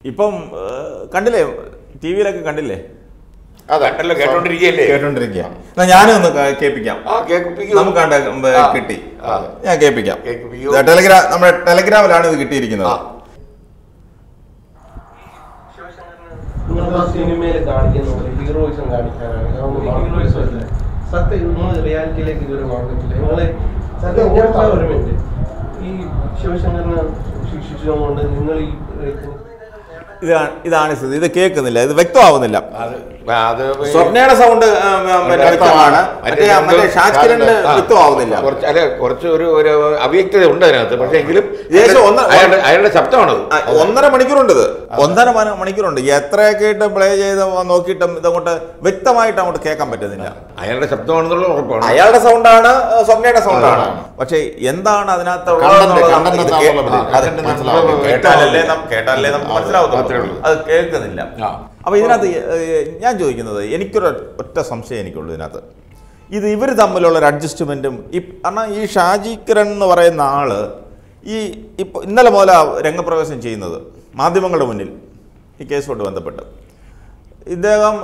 ഇപ്പം ഏഹ്, കണ്ടില്ലേ ടി വിയിലൊക്കെ കണ്ടില്ലേ അതെ കണ്ടല്ലോ കേട്ടോണ്ടിരിക്കുകയല്ലേ കേട്ടോണ്ടിരിക്കുക എന്നാ ഞാനൊന്ന് ക- കേൾപ്പിക്കാം ആ കേൾപ്പിക്കൂ. നമുക്ക് കണ്ട് ഉം, ആ. കിട്ടി ആ. ഞാൻ കേൾപ്പിക്കാം കേൾപ്പിക്കൂ. ഇത് ടെലിഗ്രാം നമ്മുടെ ടെലിഗ്രാമിലാണ് ഇത് കിട്ടിയിരിക്കുന്നത് ആ. നിങ്ങൾ സിനിമയിൽ കാണിക്കുന്ന പോലെ ഹീറോയിസം കാണിക്കാനാണ് ഹീറോയിസം സത്യം നിങ്ങൾ റിയാലിറ്റിയിലേക്ക് ഇതുവരെ വന്നിട്ടില്ല നിങ്ങളെ സത്യം ഞാൻ ഒരു മിനിറ്റ് ഈ ശിവശങ്കരനെ ശിക്ഷിച്ചുകൊണ്ട് നിങ്ങൾ ഈ ഇതാണ് ഇതാണ് സ്ഥിതി ഇത് കേൾക്കുന്നില്ല ഇത് വ്യക്തമാവുന്നില്ല അത് അത് സ്വപ്നയുടെ സൗണ്ട് വ്യക്തമാണ് മറ്റേ മറ്റേ ഷാജിക്കിരണിന്റെ ആ. വ്യക്തമാവുന്നില്ല കുറച്ച് അല്ല കുറച്ച് ഒരു ഒരു അവ്യക്തത ഉണ്ട് അതിനകത്ത് പക്ഷേ എങ്കിലും ഏകദേശം ഒന്ന്- അയാളുടെ അയാളുടെ ശബ്ദമാണത് ആ, ഒന്നര മണിക്കൂറുണ്ട് ഇത് ഒന്നര മണി- മണിക്കൂറുണ്ട് എത്രയൊക്കെ ഇട്ട് പ്ലേ ചെയ്ത് നോക്കിയിട്ടും ഇതങ്ങോട്ട് വ്യക്തമായിട്ട് അങ്ങോട്ട് കേൾക്കാൻ പറ്റുന്നില്ല അയാളുടെ ശബ്ദമാണെന്നുള്ള ഉറപ്പാണ് അയാളുടെ സൗണ്ടാണ് ഏഹ്, സ്വപ്നയുടെ സൗണ്ടാണ് പക്ഷെ എന്താണ് അതിനകത്ത് Content, content എന്താണെന്നുള്ള പിടി. Content മനസ്സിലാവും. കേട്ടാലല്ലേ നം- കേട്ടാലല്ലേ നമുക്ക് മനസ്സിലാവത്തുള്ളൂ ഉള്ളൂ. അത് കേൾക്കുന്നില്ല ആ. അപ്പൊ ഇതിനകത്ത് ഏഹ്, ഞാൻ ചോദിക്കുന്നത് എനിക്കൊരു ഒറ്റ സംശയം എനിക്കുള്ളൂ ഇതിനകത്ത് ഇത് ഇവർ തമ്മിലുള്ള ഒരു അഡ്ജസ്റ്റ്മെന്റും ഈ കാരണം ഈ ഷാജി കിരൺ എന്ന് പറയുന്ന ആള് ഈ ഇപ്പൊ ഇന്നലെ മുതൽ രംഗപ്രവേശം ചെയ്യുന്നത് മാധ്യമങ്ങളുടെ മുന്നിൽ ഈ കേസുമായിട്ട് ബന്ധപ്പെട്ട് ഇദ്ദേഹം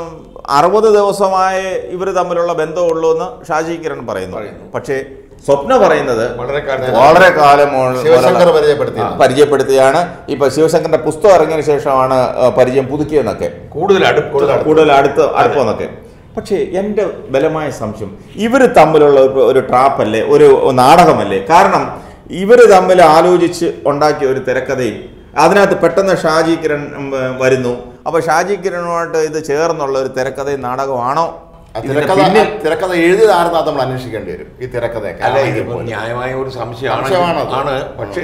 അറുപത് ദിവസമായി ഇവർ തമ്മിലുള്ള ബന്ധമുള്ളൂ എന്ന് ഷാജി കിരൺ പറയുന്നു പറയുന്നു. പക്ഷേ സ്വപ്ന പറയുന്നത് വളരെ കാലം വളരെ കാലം മുതൽ- ശിവശങ്കർ പരിചയപ്പെടുത്തിയത്. പരിചയപ്പെടുത്തിയാണ് ഇപ്പൊ ശിവശങ്കറിന്റെ പുസ്തകം ഇറങ്ങിയതിനു ശേഷമാണ് ആ, പരിചയം പുതുക്കിയെന്നൊക്കെ കൂടുതൽ അടുപ്പ് കൂടുതൽ അടുത്ത് അടുപ്പമെന്നൊക്കെ പക്ഷേ എൻ്റെ ബലമായ സംശയം ഇവർ തമ്മിലുള്ള ഒരു- ഒരു ട്രാപ്പല്ലേ ഒരു നാടകമല്ലേ കാരണം ഇവർ തമ്മിൽ ആലോചിച്ച് ഉണ്ടാക്കിയ ഒരു തിരക്കഥയും അതിനകത്ത് പെട്ടെന്ന് ഷാജി കിരൺ ഉം, വരുന്നു അപ്പൊ ഷാജി കിരണുമായിട്ട് ഇത് ചേർന്നുള്ള ഒരു തിരക്കഥയും നാടകമാണോ ആ ഇതിന്റെ തിരക്കഥ പിന്നിൽ തിരക്കഥ എഴുതിയതാരെന്ന് അത് നമ്മൾ അന്വേഷിക്കേണ്ടി വരും ഈ തിരക്കഥയൊക്കെ അല്ല ആണെങ്കിൽ ഇതിപ്പോ പോലും. ന്യായമായ ഒരു സംശയമാണ് സംശയമാണത്. ആണ് പക്ഷേ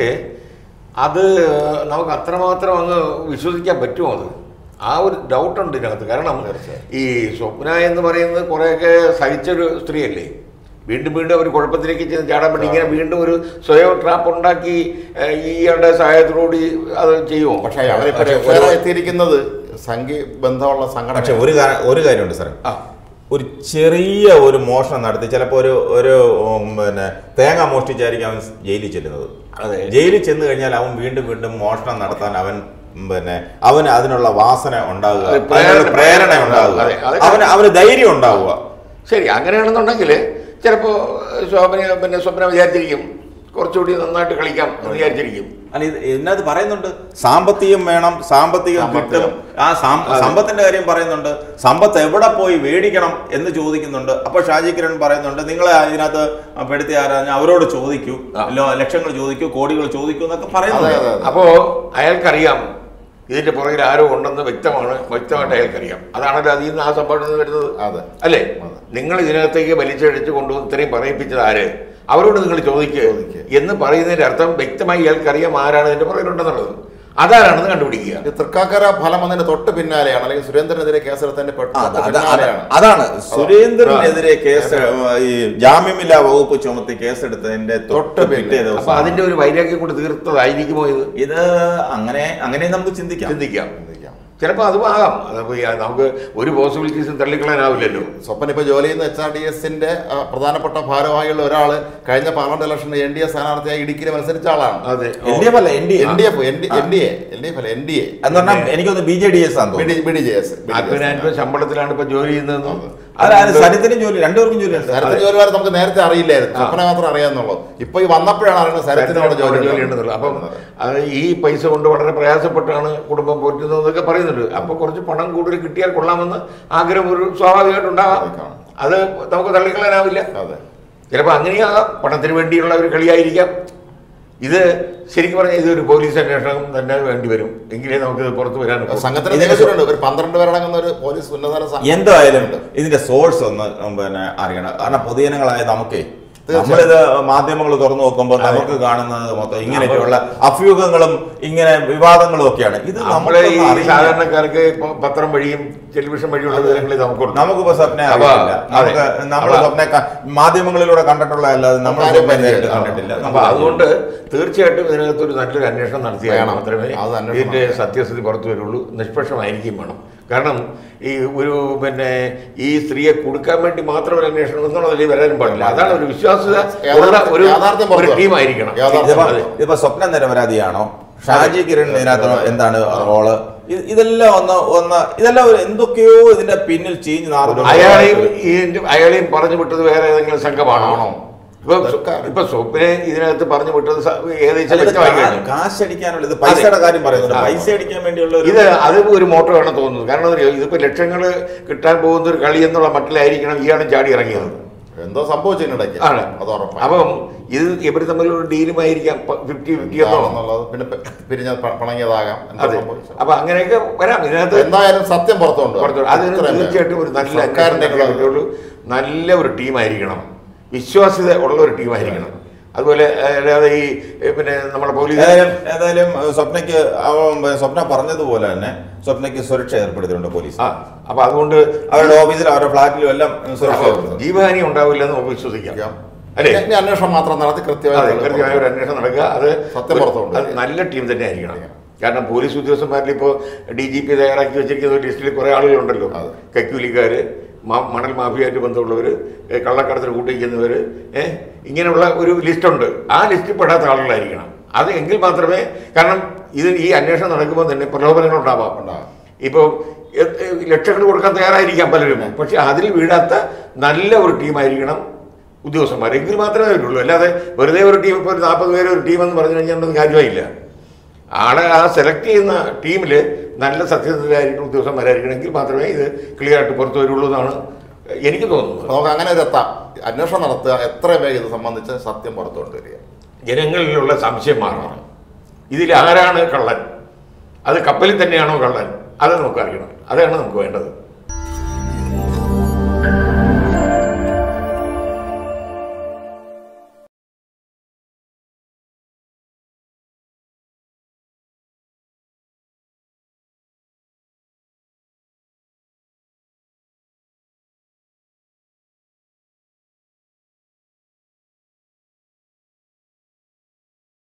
അത് നമുക്ക് അത്രമാത്രം അങ്ങ് വിശ്വസിക്കാൻ പറ്റുമോ അത് ആ ഒരു ഡൗട്ടുണ്ട് ഇതിനകത്ത് കാരണം ഈ സ്വപ്ന എന്ന് പറയുന്നത് കുറേയൊക്കെ സഹിച്ചൊരു സ്ത്രീയല്ലേ വീണ്ടും വീണ്ടും അവർ കുഴപ്പത്തിലേക്ക് ചെന്ന് ചാടാൻ വേണ്ടി ഇങ്ങനെ വീണ്ടും ഒരു സ്വയം ട്രാപ്പ് ഉണ്ടാക്കി ഏഹ്, ഇയാളുടെ സഹായത്തോടുകൂടി അത് ചെയ്യുമോ പക്ഷേ അവരിപ്പോ പക്ഷേ FIR ഒരു- എത്തിയിരിക്കുന്നത് സംഘി ബന്ധമുള്ള സംഘടന പക്ഷെ ഒരു കാ- ഒരു കാര്യമുണ്ട് സാറേ ആ ഒരു ചെറിയ ഒരു മോഷണം നടത്തി ചിലപ്പോൾ ഒരു ഒരു ഉം, പിന്നെ തേങ്ങ മോഷ്ടിച്ചായിരിക്കും അവൻ ജയിലിൽ ചെല്ലുന്നത് അതെ. ജയിലിൽ ചെന്ന് കഴിഞ്ഞാൽ അവൻ വീണ്ടും വീണ്ടും മോഷണം നടത്താൻ അവൻ ഉം, പിന്നെ അവന് അതിനുള്ള വാസന ഉണ്ടാവുക അത് പ്രേരണ- അതിനുള്ള പ്രേരണ ഉണ്ടാവുക അതെ, അതെ. അവന് അവന് ധൈര്യം ഉണ്ടാവുക ശരി അങ്ങനെയാണെന്നുണ്ടെങ്കിൽ ചിലപ്പോൾ ശോഭന പിന്നെ സ്വപ്ന വിചാരിച്ചിരിക്കും കുറച്ചുകൂടി നന്നായിട്ട് കളിക്കാം എന്ന് വിചാരിച്ചിരിക്കും അല്ല ഇത് ഇതിനകത്ത് പറയുന്നുണ്ട് സാമ്പത്തികം വേണം സാമ്പത്തികം സാമ്പത്തികം. കിട്ടും ആ സാം- സമ്പത്തിന്റെ കാര്യം പറയുന്നുണ്ട് സമ്പത്ത് എവിടെ പോയി മേടിക്കണം എന്ന് ചോദിക്കുന്നുണ്ട് അപ്പൊ ഷാജി കിരൺ പറയുന്നുണ്ട് നിങ്ങളെ ഇതിനകത്ത് പെടുത്തി ആരാഞ്ഞ അവരോട് ചോദിക്കൂ ആ. ലോ- ലക്ഷങ്ങൾ ചോദിക്കൂ കോടികൾ ചോദിക്കൂ എന്നൊക്കെ അതെ പറയുന്നുണ്ട് അതെ അതെ അപ്പോ അയാൾക്കറിയാം ഇതിന്റെ പുറകിൽ ആരോ ഉണ്ടെന്ന് വ്യക്തമാണ് വ്യക്തമായിട്ട് അയാൾക്കറിയാം അതാണല്ലോ അതിൽ നിന്ന് ആ സംഭവത്തിൽ നിന്ന് വരുന്നത് അതെ. അല്ലേ അതെ. നിങ്ങൾ ഇതിനകത്തേക്ക് വലിച്ചഴിച്ച് കൊണ്ടുവന്ന് ഇത്രയും പറയിപ്പിച്ചത് ആര് അവരോട് നിങ്ങൾ ചോദിക്കുക ചോദിക്കുക. എന്ന് പറയുന്നതിന്റെ അർത്ഥം വ്യക്തമായി ഇയാൾക്കറിയാം ആരാണ് ഇതിന്റെ പുറകിലുണ്ടെന്നുള്ളത് അതാരാണെന്ന് കണ്ടുപിടിക്കുക ഈ തൃക്കാക്കര ഫലം വന്നതിന് തൊട്ട് പിന്നാലെയാണ് അല്ലെങ്കിൽ സുരേന്ദ്രനെതിരെ കേസെടുത്തതിന്റെ പെട്ട് അത് തൊട്ട് അത് പിന്നാലെയാണ് അതാണ് സുരേന്ദ്രനെതിരെ കേസ് ഈ ജാമ്യമില്ലാ വകുപ്പ് ചുമത്തി കേസെടുത്തതിന്റെ തൊട്ട് തൊട്ട് പിറ്റേ പിന്നെ. അപ്പൊ ദിവസം അതിന്റെ ഒരു വൈരാഗ്യം കൊണ്ട് തീർത്തതായിരിക്കുമോ ഇത് ഇത് അങ്ങനെ അങ്ങനെ നമുക്ക് ചിന്തിക്കാം ചിന്തിക്കാം ചിന്തിക്കാം. ചിലപ്പോൾ അതും ആകാം അതിപ്പോ ഈ നമുക്ക് ഒരു പോസിബിലിറ്റീസും തള്ളിക്കളയാനാവില്ലല്ലോ സ്വപ്പൻ ഇപ്പൊ ജോലി ചെയ്യുന്ന എച്ച് ആർ ഡി എസിന്റെ പ്രധാനപ്പെട്ട ഭാരവാഹികളിൽ ഒരാള് കഴിഞ്ഞ പാർലമെന്റ് ഇലക്ഷനിൽ എൻ ഡി എ സ്ഥാനാർത്ഥിയായി ഇടുക്കിയിൽ മത്സരിച്ച ആളാണ് അതെ എൽ ഡി എഫ് അല്ല N D N D F N D N D A L D F അല്ല എൻ ഡി എ എന്ന് പറഞ്ഞാൽ എനിക്കൊന്ന് ബി ജെ ഡി എസ് ആണെന്ന് തോന്നുന്നു ബി ഡി ജെ എസ് അക്ബനാനിപ്പോ ശമ്പളത്തിലാണ് ഇപ്പൊ ജോലി ചെയ്യുന്നതെന്നും അല്ല അത് സരിത്തിനും ജോലി രണ്ടുപേർക്കും ജോലി ഉണ്ട് സരത്തിന് ജോലി വരെ നമുക്ക് നേരത്തെ അറിയില്ലായിരുന്നു സ്വപ്ന മാത്രം അറിയാന്നുള്ളൂ ഇപ്പൊ ഈ വന്നപ്പോഴാണ് അറിയുന്നത് സരത്തിനോട് ജോലി ജോലി ഉണ്ടെന്നുള്ളത് അപ്പം അത് ഈ പൈസ കൊണ്ട് വളരെ പ്രയാസപ്പെട്ടാണ് കുടുംബം പോറ്റുന്നതെന്നൊക്കെ പറയുന്നുണ്ട് അപ്പൊ കുറച്ച് പണം കൂടുതൽ കിട്ടിയാൽ കൊള്ളാമെന്ന് ആഗ്രഹം ഒരു സ്വാഭാവികമായിട്ട് ഉണ്ടാകാം ഉണ്ടാകാം. അത് നമുക്ക് തള്ളിക്കളയാനാവില്ല അതെ ചിലപ്പോൾ അങ്ങനെയാകാം പണത്തിന് വേണ്ടിയുള്ള ഒരു കളിയായിരിക്കാം ഇത് ശരിക്കും പറഞ്ഞാൽ ഇതൊരു പോലീസ് അന്വേഷണം തന്നെ വേണ്ടി വരും എങ്കിലേ നമുക്ക് ഇത് പുറത്തു വരാൻ സംഘത്തിന് ഇതിന്റെ നിയോഗിച്ചിട്ടുണ്ട് ഒരു പന്ത്രണ്ട് പേരടങ്ങുന്ന ഒരു പോലീസ് ഉന്നതതല സംഘം എന്തായാലും ഇതിന്റെ സോഴ്സ് ഒന്ന് പിന്നെ അറിയണം കാരണം പൊതുജനങ്ങളായ നമുക്കേ തീർച്ചയായും. നമ്മളിത് മാധ്യമങ്ങൾ തുറന്നു നോക്കുമ്പോൾ നമുക്ക് കാണുന്നത് മൊത്തം ഇങ്ങനെയൊക്കെയുള്ള അഭ്യൂഹങ്ങളും ഇങ്ങനെ വിവാദങ്ങളും ഒക്കെയാണ് ഇത് നമ്മളെ ഈ നമുക്കൊന്നും അറിയില്ല. സാധാരണക്കാർക്ക് ഇപ്പൊ പത്രം വഴിയും ടെലിവിഷൻ വഴിയുള്ള വിവരങ്ങളെ നമുക്കുള്ളൂ നമുക്കിപ്പോ സ്വപ്ന അപ്പൊ, അറിയില്ല നമുക്ക് അതെ. നമ്മൾ അപ്പൊ- സ്വപ്ന ക- മാധ്യമങ്ങളിലൂടെ കണ്ടിട്ടുള്ള അല്ലാതെ നമ്മൾ ആരും സ്വപ്നം നേരിട്ട് പരിചയം- കണ്ടിട്ടില്ല അപ്പൊ നമുക്ക് അതുകൊണ്ട് തീർച്ചയായിട്ടും ഇതിനകത്ത് ഒരു നല്ലൊരു അന്വേഷണം നടത്തിയാൽ വേണം. മാത്രമേ അത് അന്വേഷണം ഇതിന്റെ നടത്തണം. സത്യസ്ഥിതി പുറത്തു വരുള്ളൂ നിഷ്പക്ഷമായിരിക്കും വേണം കാരണം ഈ ഒരു പിന്നെ ഈ സ്ത്രീയെ കൊടുക്കാൻ വേണ്ടി മാത്രം ഒരു അന്വേഷണം എന്നുള്ളതിൽ വരാനും പാടില്ല അതാണ് ഒരു വിശ്വാസ്യത ഉള്ള ഒരു യാഥാർത്ഥ്യം ഒരു പുറത്തു വരണം. ടീമായിരിക്കണം യാഥാർത്ഥ്യം ഇതിപ്പോ അതെ. ഇതിപ്പോ സ്വപ്ന നിരപരാധിയാണോ ഷാജി കിരൺ ഇതിനകത്ത് എന്താണ് റോള് ഇത് ഇതെല്ലാം ഒന്ന് ഒന്ന് ഇതെല്ലാം ഒരു എന്തൊക്കെയോ ഇതിന്റെ പിന്നിൽ ചീഞ്ഞ് നാറുന്നു അയാളെയും ഈ അയാളെയും പറഞ്ഞു വിട്ടത് വേറെ ഏതെങ്കിലും സംഘമാണോ ആണോ? ഇപ്പൊ ഇതൊക്കെ ഇപ്പൊ സ്വപ്നെ ഇതിനകത്ത് പറഞ്ഞു വിട്ടത് സ- ഏകദേശം അല്ല, ഇത് വ്യക്തമായി കാ- കഴിഞ്ഞു കാശ് അടിക്കാനുള്ള ഇത് പൈസയുടെ കാര്യം പറയുന്നുണ്ട് ആ. പൈസ അടിക്കാൻ വേണ്ടിയുള്ള ഒരു ഇത് അത് ഒരു മോട്ടോ ആണ് തോന്നുന്നത് കാരണം എന്താ അറിയോ? ഇതിപ്പോ ലക്ഷങ്ങൾ കിട്ടാൻ പോകുന്ന ഒരു കളി എന്നുള്ള മട്ടിലായിരിക്കണം ഇയാളും ചാടി ഇറങ്ങിയത് എന്തോ സംഭവിച്ചതിനിടയ്ക്ക് ആണ് അത് ഉറപ്പാണ് അപ്പം ഇത് ഇവർ തമ്മിലൊരു ഡീലുമായിരിക്കാം ഫിഫ്റ്റി ഫിഫ്റ്റി എന്നോ എന്നുള്ളത് പിന്നെ പെ- പിരിഞ്ഞ പ- പിണങ്ങിയതാകാം എന്താ അതെ സംഭവിച്ചത്? അപ്പൊ അങ്ങനെയൊക്കെ വരാം ഇതിനകത്ത് എന്തായാലും സത്യം പുറത്തുണ്ട് പുറത്ത് അതിന് തീർച്ചയായിട്ടും ഒരു നല്ല സർക്കാരിന്റെ അന്വേഷണം നടത്തിയേ പറ്റുള്ളൂ. നല്ല ഒരു ടീമായിരിക്കണം വിശ്വാസ്യത ഉള്ള ഒരു ടീമായിരിക്കണം അതുപോലെ ഏഹ്, അല്ലാതെ ഈ ഏഹ്, പിന്നെ നമ്മുടെ പോലീസ് ഏതായാലും ഏതായാലും ഏഹ്, സ്വപ്നയ്ക്ക് അവൻ സ്വപ്ന പറഞ്ഞതുപോലെ തന്നെ സ്വപ്നയ്ക്ക് സുരക്ഷ ഏർപ്പെടുത്തിയിട്ടുണ്ട് പോലീസ് ആ അപ്പൊ അതുകൊണ്ട് അവരുടെ ഓഫീസിലും അവരുടെ ഫ്ലാറ്റിലും എല്ലാം ഏഹ്, സുരക്ഷ ഏർപ്പെടുത്തുന്നു ജീവഹാനി ഉണ്ടാവില്ലെന്ന് നമുക്ക് വിശ്വസിക്കാം അല്ലേ ഇനി അന്വേഷണം മാത്രം നടത്തി അതെ കൃത്യമായി കൃത്യമായ ഒരു അന്വേഷണം നടക്കുക അത് സത്യം പുറത്തു കൊണ്ടുവരിക. അത് നല്ല ടീം തന്നെ ആയിരിക്കണം കാരണം പോലീസ് ഉദ്യോഗസ്ഥന്മാരിൽ ഇപ്പോൾ ഡി ജി പി തയ്യാറാക്കി വെച്ചിരിക്കുന്ന ഒരു ലിസ്റ്റിൽ കുറേ ആളുകളുണ്ടല്ലോ അതെ. കൈക്കൂലിക്കാര് മ- മണൽ മാഫിയായിട്ട് ബന്ധമുള്ളവർ കള്ളക്കടത്തിന് കൂട്ടിക്കുന്നവർ ഏഹ് ഇങ്ങനെയുള്ള ഒരു ലിസ്റ്റുണ്ട് ആ ലിസ്റ്റിൽ പെടാത്ത ആളുകളായിരിക്കണം അത് എങ്കിൽ മാത്രമേ കാരണം ഇത് ഈ അന്വേഷണം നടക്കുമ്പോൾ തന്നെ പ്രലോഭനങ്ങൾ ഉണ്ടാവാം ഉണ്ടാവാം. ഇപ്പോൾ ലക്ഷങ്ങൾ കൊടുക്കാൻ തയ്യാറായിരിക്കാം പലരും പക്ഷെ അതിൽ വീഴാത്ത നല്ല ഒരു ടീമായിരിക്കണം ഉദ്യോഗസ്ഥന്മാർ എങ്കിൽ മാത്രമേ വരുള്ളൂ അല്ലാതെ വെറുതെ ഒരു ടീം ഇപ്പോൾ ഒരു നാൽപ്പത് പേര് ഒരു ടീം എന്ന് പറഞ്ഞു കഴിഞ്ഞാൽ ഒന്നും കാര്യമായില്ല ആളെ ആ സെലക്ട് ചെയ്യുന്ന ടീമിൽ നല്ല സത്യസന്ധരായിരിക്കണം ഉദ്യോഗസ്ഥന്മാരായിരിക്കണമെങ്കിൽ മാത്രമേ ഇത് ക്ലിയർ ആയിട്ട് പുറത്തു വരുള്ളൂ എന്നാണ് എനിക്ക് തോന്നുന്നത് അപ്പൊ നമുക്ക് അങ്ങനെ ഒരു എത്താം അന്വേഷണം നടത്തുക എത്ര വേഗം ഇത് സംബന്ധിച്ച് സത്യം പുറത്തു കൊണ്ടുവരിക ജനങ്ങളിലുള്ള സംശയം മാറണം ഇതിൽ ആരാണ് കള്ളൻ അത് കപ്പലിൽ തന്നെയാണോ കള്ളൻ അത് നമുക്ക് അറിയണം അതാണ് നമുക്ക് വേണ്ടത്